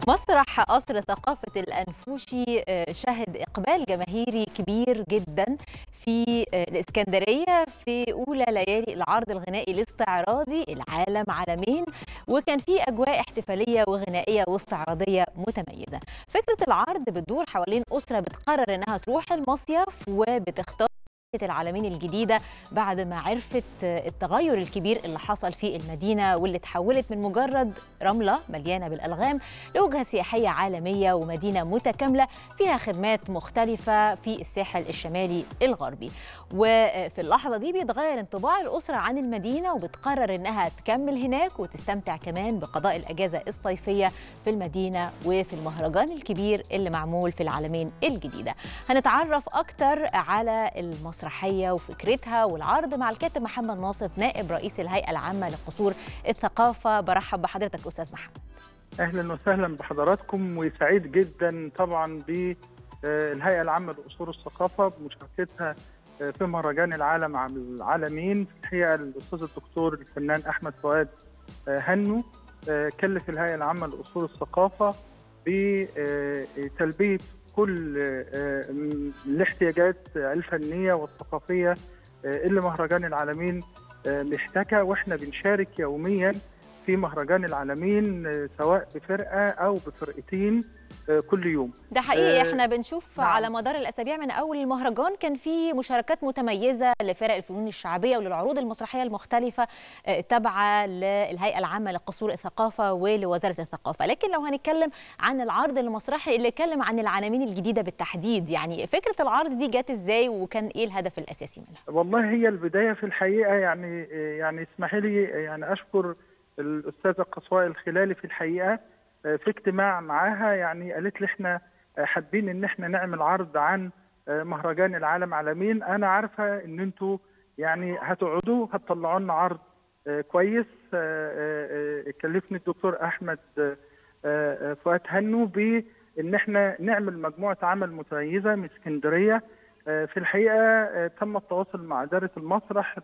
مسرح قصر ثقافة الأنفوشي شهد إقبال جماهيري كبير جدا في الإسكندرية في أولى ليالي العرض الغنائي الاستعراضي العالم عالمين وكان في أجواء احتفالية وغنائية واستعراضية متميزة فكرة العرض بتدور حوالين أسرة بتقرر إنها تروح المصيف وبتختار العالمين الجديدة بعد ما عرفت التغير الكبير اللي حصل في المدينة واللي تحولت من مجرد رملة مليانة بالألغام لوجهة سياحية عالمية ومدينة متكاملة فيها خدمات مختلفة في الساحل الشمالي الغربي وفي اللحظة دي بيتغير انطباع الأسرة عن المدينة وبتقرر إنها تكمل هناك وتستمتع كمان بقضاء الأجازة الصيفية في المدينة وفي المهرجان الكبير اللي معمول في العالمين الجديدة هنتعرف أكتر على المصر المسرحيه وفكرتها والعرض مع الكاتب محمد ناصف نائب رئيس الهيئه العامه لقصور الثقافه برحب بحضرتك استاذ محمد اهلا وسهلا بحضراتكم وسعيد جدا طبعا بالهيئه العامه لاصول الثقافه بمشاركتها في مهرجان العالم عام العالمين في الحقيقه الاستاذ الدكتور الفنان احمد فؤاد هنو كلف الهيئه العامه لاصول الثقافه بتلبيه كل الاحتياجات الفنيه والثقافيه اللي مهرجان العالمين محتاجها واحنا بنشارك يوميا في مهرجان العالمين سواء بفرقه او بفرقتين كل يوم ده حقيقي احنا بنشوف نعم. على مدار الاسابيع من اول المهرجان كان في مشاركات متميزه لفرق الفنون الشعبيه وللعروض المسرحيه المختلفه تابعه للهيئه العامه لقصور الثقافه ولوزاره الثقافه لكن لو هنتكلم عن العرض المسرحي اللي اتكلم عن العالمين الجديده بالتحديد يعني فكره العرض دي جت ازاي وكان ايه الهدف الاساسي منها والله هي البدايه في الحقيقه يعني يعني اسمحي لي يعني اشكر الاستاذه قصواء الخلالي في الحقيقه في اجتماع معاها يعني قالت لي احنا حابين ان احنا نعمل عرض عن مهرجان العالم عالمين انا عارفه ان انتوا يعني هتقعدوا هتطلعوا لنا عرض كويس كلفني الدكتور احمد فؤاد هنو بان احنا نعمل مجموعه عمل متميزه من اسكندريه في الحقيقه تم التواصل مع اداره المسرح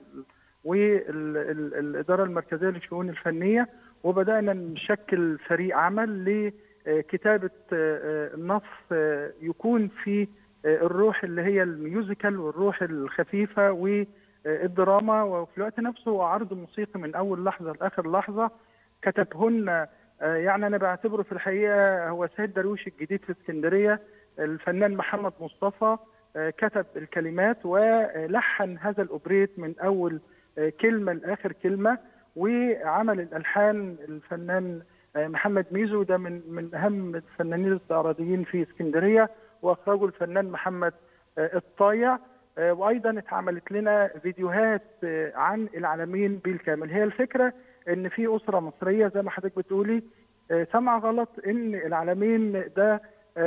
والإدارة المركزية للشؤون الفنية وبدأنا نشكل فريق عمل لكتابة النص يكون في الروح اللي هي الميوزيكال والروح الخفيفة والدراما وفي الوقت نفسه هو عرض موسيقي من أول لحظة لآخر لحظة كتبهن يعني أنا بعتبره في الحقيقة هو سيد درويش الجديد في اسكندرية الفنان محمد مصطفى كتب الكلمات ولحن هذا الأوبريت من أول كلمه لاخر كلمه وعمل الالحان الفنان محمد ميزو ده من من اهم الفنانين الاستعراضيين في اسكندريه واخرجه الفنان محمد الطايع وايضا اتعملت لنا فيديوهات عن العالمين بالكامل هي الفكره ان في اسره مصريه زي ما حضرتك بتقولي سمع غلط ان العالمين ده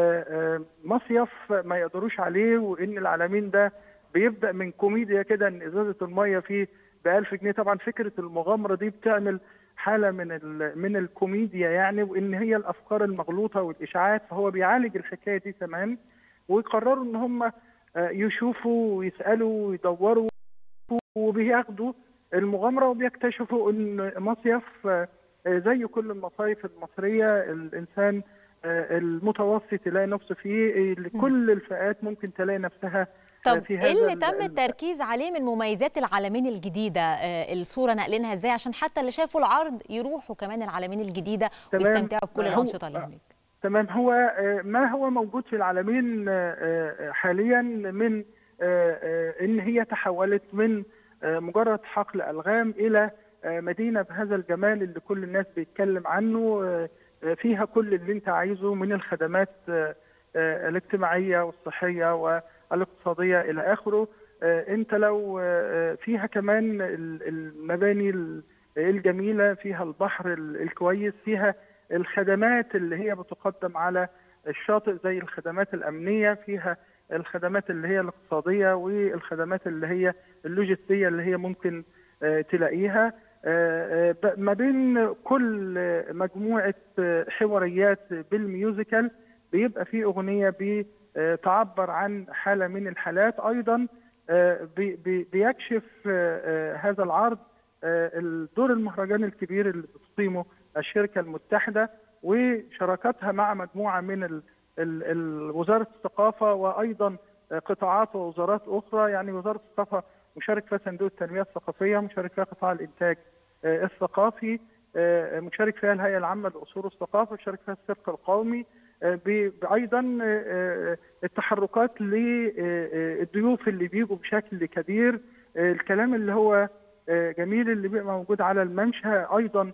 مصيف ما يقدروش عليه وان العالمين ده بيبدا من كوميديا كده ان ازازه الميه فيه ب 1000 جنيه طبعا فكره المغامره دي بتعمل حاله من من الكوميديا يعني وان هي الافكار المغلوطه والاشاعات فهو بيعالج الحكايه دي تمام ويقرروا ان هم يشوفوا ويسالوا ويدوروا وبياخدوا المغامره وبيكتشفوا ان مصيف زي كل المصايف المصريه الانسان المتوسط يلاقي نفسه فيه كل الفئات ممكن تلاقي نفسها طب ايه اللي تم التركيز عليه من مميزات العالمين الجديده الصوره نقلينها ازاي عشان حتى اللي شافوا العرض يروحوا كمان العالمين الجديده ويستمتعوا بكل الانشطه اللي هناك تمام هو ما هو موجود في العالمين حاليا من ان هي تحولت من مجرد حقل الغام الى مدينه بهذا الجمال اللي كل الناس بيتكلم عنه فيها كل اللي انت عايزه من الخدمات الاجتماعيه والصحيه والاقتصاديه الى اخره انت لو فيها كمان المباني الجميله فيها البحر الكويس فيها الخدمات اللي هي بتقدم على الشاطئ زي الخدمات الامنيه فيها الخدمات اللي هي الاقتصاديه والخدمات اللي هي اللوجستيه اللي هي ممكن تلاقيها ما بين كل مجموعه حواريات بالميوزيكال بيبقى في اغنيه بتعبر عن حاله من الحالات ايضا بيكشف هذا العرض الدور المهرجان الكبير اللي بتقيمه الشركه المتحده وشراكتها مع مجموعه من ال ال ال وزاره الثقافه وايضا قطاعات ووزارات اخرى يعني وزاره الثقافه مشارك فيها صندوق التنميه الثقافيه مشارك فيها قطاع الانتاج الثقافي مشارك فيها الهيئه العامه لاصول الثقافه مشارك فيها السبق القومي ايضا التحركات للضيوف اللي بيجوا بشكل كبير الكلام اللي هو جميل اللي بيبقى موجود على الممشى ايضا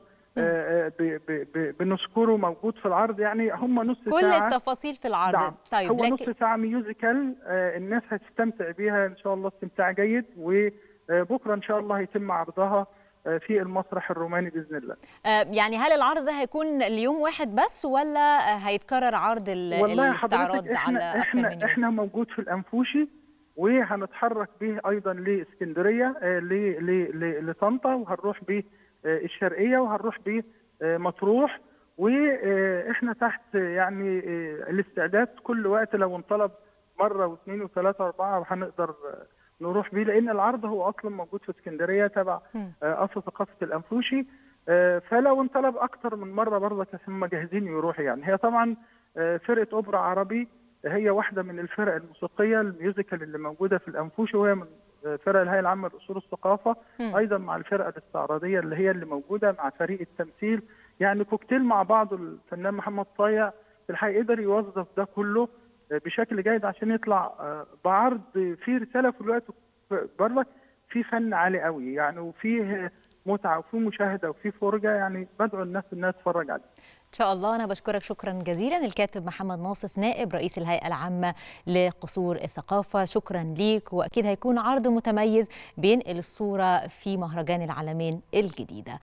بنذكره موجود في العرض يعني هم نص كل ساعه كل التفاصيل في العرض نعم. طيب هو لكن نص ساعه ميوزيكال الناس هتستمتع بيها ان شاء الله استمتاع جيد وبكره ان شاء الله هيتم عرضها في المسرح الروماني باذن الله. يعني هل العرض ده هيكون ليوم واحد بس ولا هيتكرر عرض والله الاستعراض احنا على احنا اكتر من احنا موجود في الانفوشي وهنتحرك به ايضا لاسكندريه لطنطا وهنروح به الشرقيه وهنروح به مطروح واحنا تحت يعني الاستعداد كل وقت لو انطلب مره واثنين وثلاثه واربعه هنقدر نروح بيه لان العرض هو اصلا موجود في اسكندريه تبع قصر ثقافه الانفوشي فلو انطلب اكتر من مره برضك هم جاهزين يروحوا يعني هي طبعا فرقه اوبرا عربي هي واحده من الفرق الموسيقيه الميوزيكال اللي موجوده في الانفوشي وهي من فرق الهيئه العامه لاصول الثقافه م. ايضا مع الفرقه الاستعراضيه اللي هي اللي موجوده مع فريق التمثيل يعني كوكتيل مع بعض الفنان محمد طايع في الحقيقه قدر يوظف ده كله بشكل جيد عشان يطلع بعرض فيه رساله في الوقت برضك في فن عالي قوي يعني وفيه متعه وفيه مشاهده وفيه فرجه يعني بدعو الناس انها تتفرج عليه. ان شاء الله انا بشكرك شكرا جزيلا الكاتب محمد ناصف نائب رئيس الهيئه العامه لقصور الثقافه شكرا ليك واكيد هيكون عرض متميز بينقل الصوره في مهرجان العالمين الجديده